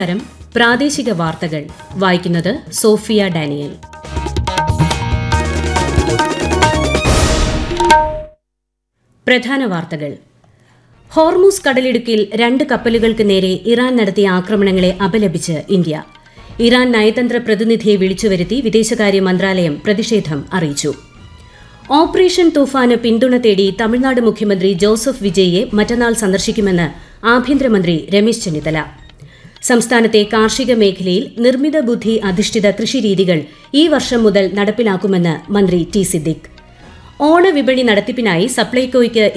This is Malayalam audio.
നമസ്കാരം പ്രാദേശിക വാർത്തകൾ വായിക്കുന്നത് സോഫിയ ഡാനിയൽ പ്രധാന വാർത്തകൾ ഹോർമൂസ് കടലിടുക്കിൽ രണ്ട് കപ്പലുകൾക്ക് നേരെ ഇറാൻ നടത്തിയ ആക്രമണങ്ങളെ അപലപിച്ച് ഇന്ത്യ ഇറാൻ നയതന്ത്ര പ്രതിനിധിയെ വിളിച്ചുവരുത്തി വിദേശകാര്യ മന്ത്രാലയം പ്രതിഷേധം അറിയിച്ചു ഓപ്പറേഷൻ തൂഫാന് പിന്തുണ തേടി തമിഴ്നാട് മുഖ്യമന്ത്രി ജോസഫ് വിജയിയെ മറ്റന്നാൾ സന്ദർശിക്കുമെന്ന് ആഭ്യന്തരമന്ത്രി രമേശ് ചെന്നിത്തല സംസ്ഥാനത്തെ കാർഷിക മേഖലയിൽ നിർമ്മിത ബുദ്ധി അധിഷ്ഠിത കൃഷിരീതികൾ ഈ വർഷം മുതൽ നടപ്പിലാക്കുമെന്ന് മന്ത്രി ടി സിദ്ദിഖ് ഓണവിപണി നടത്തിപ്പിനായി സപ്ലൈകോയ്ക്ക്